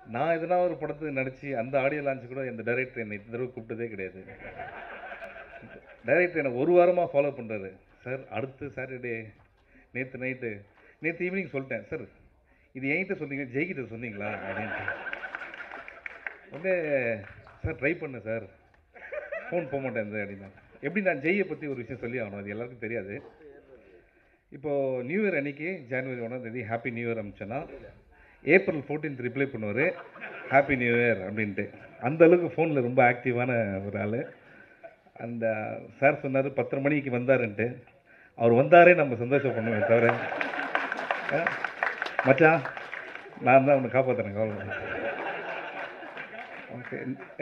நான் எதனா ஒரு படத்துக்கு நடிச்சு அந்த ஆடியோ லான்ச் கூட இந்த டைரக்டர் என்னை இந்த தடவை கூப்பிட்டதே கிடையாது டைரக்டர் என்னை ஒரு வாரமாக ஃபாலோ பண்ணுறாரு சார் அடுத்த சாட்டர்டே நேற்று நைட்டு நேற்று ஈவினிங் சொல்லிட்டேன் சார் இது என்கிட்ட சொன்னீங்க ஜெய்கிட்ட சொன்னீங்களா அப்படின்ட்டு உடனே சார் ட்ரை பண்ணேன் சார் ஃபோன் போக மாட்டேன் அப்படின்னா எப்படி நான் ஜெய்யை பற்றி ஒரு விஷயம் சொல்லி ஆகணும் அது எல்லாருக்கும் தெரியாது இப்போது நியூ இயர் அன்னைக்கு ஜனவரி ஒன்றாம் தேதி ஹாப்பி நியூ இயர் அமிச்சேன்னா ஏப்ரல் ஃபோர்டீன்த் ரிப்ளை பண்ணுவார் ஹாப்பி நியூ இயர் அப்படின்ட்டு அந்த அளவுக்கு ஃபோனில் ரொம்ப ஆக்டிவான ஒரு ஆள் அந்த சார் சொன்னார் பத்தரை மணிக்கு வந்தாருன்ட்டு அவர் வந்தாரே நம்ம சந்தோஷம் பண்ணுவேன் தவிர ஆ, மச்சான் நான் தான் உன்னை காப்பாற்றுறேன் கவலை ஓகே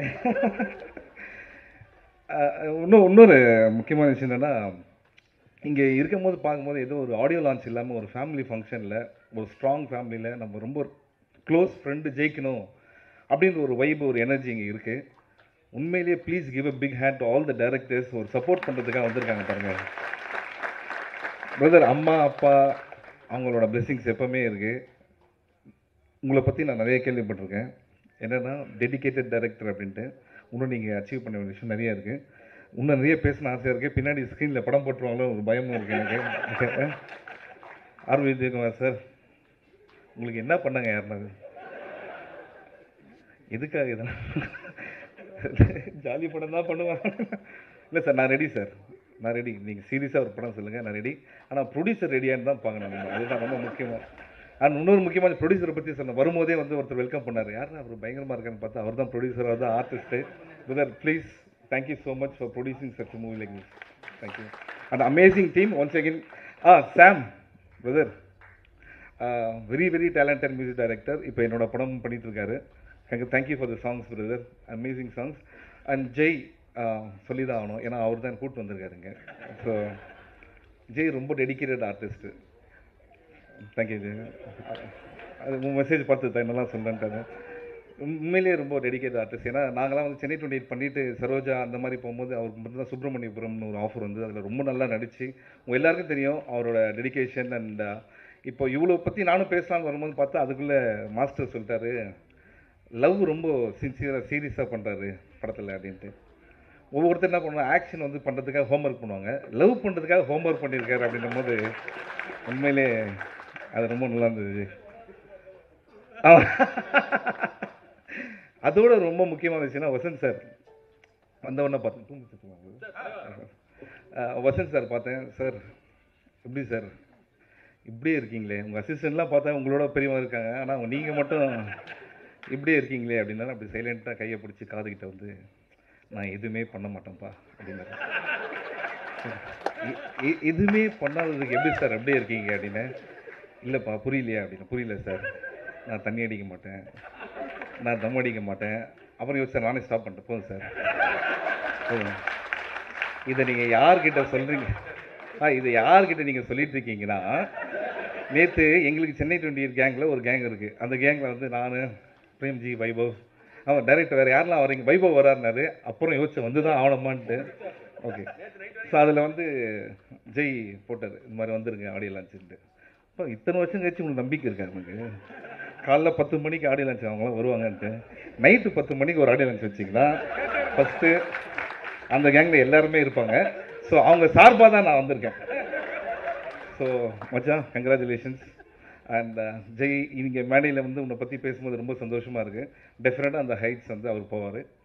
இன்னும் இன்னொரு முக்கியமான விஷயம் என்னென்னா இங்கே இருக்கும்போது பார்க்கும்போது ஏதோ ஒரு ஆடியோ லான்ச் இல்லாமல் ஒரு ஃபேமிலி ஃபங்க்ஷனில் ஒரு ஸ்ட்ராங் ஃபேமிலியில் நம்ம ரொம்ப க்ளோஸ் ஃப்ரெண்டு ஜெயிக்கணும் அப்படின்ற ஒரு வைப் ஒரு எனர்ஜி இங்கே இருக்குது உண்மையிலேயே please give a big hand to all the directors ஒரு சப்போர்ட் பண்ணுறதுக்காக வந்திருக்காங்க பாருங்க பிரதர் அம்மா அப்பா அவங்களோட blessings எப்பவுமே இருக்குது உங்களை பற்றி நான் நிறைய கேள்விப்பட்டிருக்கேன் என்னென்னா டெடிகேட்டட் டைரக்டர் அப்படின்ட்டு இன்னும் நீங்கள் அச்சீவ் பண்ண வேண்டிய விஷயம் நிறைய இருக்குது இன்னும் நிறைய பேசணும் ஆசையாக இருக்குது பின்னாடி ஸ்க்ரீனில் படம் போட்டுருவாங்களோ ஒரு பயமும் இருக்குது எனக்கு ஆர் விஜயகுமார் சார் உங்களுக்கு என்ன பண்ணாங்க யாருனாது எதுக்காக இதெல்லாம் ஜாலி படம் தான் பண்ணுவாங்க இல்லை சார் நான் ரெடி சார் நான் ரெடி நீங்கள் சீரியஸாக ஒரு படம் சொல்லுங்கள் நான் ரெடி ஆனால் ப்ரொடியூசர் ரெடியான்னு தான் பார்க்கணும் நம்ம அதுதான் ரொம்ப முக்கியமாக அண்ட் இன்னொரு முக்கியமான ப்ரொடியூசரை பற்றி சொன்னேன் வரும்போதே வந்து ஒருத்தர் வெல்கம் பண்ணார் யார் அவர் பயங்கரமாக இருக்கான்னு பார்த்தா அவர் தான் ப்ரொடியூசர் அவர் தான் artist brother please thank you so much for producing such movie like this thank you and amazing team once again ஆ Sam brother very very talented music director இப்போ என்னோட படம் பண்ணிட்டு இருக்காரு thank you for the songs brother amazing songs and Jai சொல்லி தான் ஆகணும் ஏன்னா அவர் தான் கூப்பிட்டு வந்திருக்காருங்க ஸோ ஜெய் ரொம்ப டெடிக்கேட்டட் ஆர்டிஸ்ட்டு தேங்க்யூ ஜெய் அது உங்கள் மெசேஜ் பார்த்து தான் என்னெல்லாம் சொல்கிறேன்ட்டாங்க உண்மையிலேயே ரொம்ப டெடிக்கேட் ஆர்டிஸ்ட் ஏன்னா நாங்களாம் வந்து சென்னை டுவெண்ட்டி எயிட் பண்ணிட்டு சரோஜா அந்த மாதிரி போகும்போது அவருக்கு மட்டும் தான் சுப்பிரமணியபுரம்னு ஒரு ஆஃபர் வந்து அதில் ரொம்ப நல்லா நடிச்சு உங்கள் எல்லாருக்கும் தெரியும் அவரோட டெடிகேஷன் அண்ட் இப்போ இவ்வளோ பற்றி நானும் பேசலாம்னு வரும்போது பார்த்தா அதுக்குள்ளே மாஸ்டர் சொல்லிட்டாரு லவ் ரொம்ப சின்சியராக சீரியஸாக பண்ணுறாரு படத்தில் அப்படின்ட்டு ஒவ்வொருத்தர் என்ன பண்ணுவாங்க ஆக்ஷன் வந்து பண்ணுறதுக்காக ஹோம்ஒர்க் பண்ணுவாங்க லவ் பண்ணுறதுக்காக ஹோம்ஒர்க் பண்ணியிருக்காரு அப்படின்னும் போது உண்மையிலே அது ரொம்ப நல்லா இருந்தது ஆ. அதோட ரொம்ப முக்கியமான விஷயம்னா வசந்த் சார் வந்தவொடனே பார்த்தேன் தூங்கிட்டு வசந்த் சார் பார்த்தேன் சார் எப்படி சார் இப்படியே இருக்கீங்களே உங்கள் அசிஸ்டண்ட்லாம் பார்த்தா உங்களோட பெரியவங்க இருக்காங்க ஆனால் நீங்கள் மட்டும் இப்படியே இருக்கீங்களே அப்படின்னாலும் அப்படி சைலண்ட்டாக கையை பிடிச்சி காதுகிட்ட வந்து நான் எதுவுமே பண்ண மாட்டேன்ப்பா அப்படின்னாரு எ- எ- எதுவுமே பண்ணாததுக்கு எப்படி சார் அப்படியே இருக்கீங்க அப்படின்னு இல்லைப்பா புரியலையா அப்படின்னு புரியல சார் நான் தண்ணி அடிக்க மாட்டேன் நான் தம் அடிக்க மாட்டேன் அப்புறம் யோசிச்சு நானே ஸ்டாப் பண்ணிட்டேன் போதும் சார் போதும் இதை நீங்கள் யார்கிட்ட சொல்கிறீங்க ஆ இதை யார்கிட்ட நீங்கள் சொல்லிட்டு இருக்கீங்கன்னா நேற்று எங்களுக்கு சென்னை டுவெண்ட்டி எயிட் கேங்கில் ஒரு கேங் இருக்குது அந்த கேங்கில் வந்து நான் பிரேம்ஜி வைபவ் அவன் டைரக்டர் வேறு யாரெல்லாம் வரீங்க வைபவ் வராருனாரு அப்புறம் யோசிச்சு வந்து தான் ஆகணுமான்ட்டு ஓகே ஸோ அதில் வந்து ஜெய் போட்டார் இந்த மாதிரி வந்துருங்க ஆடியோ லான்ச்சுன்ட்டு இப்போ இத்தனை வருஷம் கழிச்சு உங்களுக்கு நம்பிக்கை இருக்கா எனக்கு காலைல பத்து மணிக்கு ஆடியோ லான்ச் அவங்களாம் வருவாங்கன்ட்டு நைட்டு பத்து மணிக்கு ஒரு ஆடியோ லான்ச் வச்சிங்களா ஃபஸ்ட்டு அந்த கேங்கில் எல்லாருமே இருப்பாங்க ஸோ அவங்க சார்பாக தான் நான் வந்திருக்கேன் ஸோ மச்சான் கங்க்ராச்சுலேஷன்ஸ் அண்ட் ஜெய் இங்கே மேடையில் வந்து உன்னை பற்றி பேசும்போது ரொம்ப சந்தோஷமாக இருக்குது டெஃபினட்டாக அந்த ஹைட்ஸ் வந்து அவர் போவார்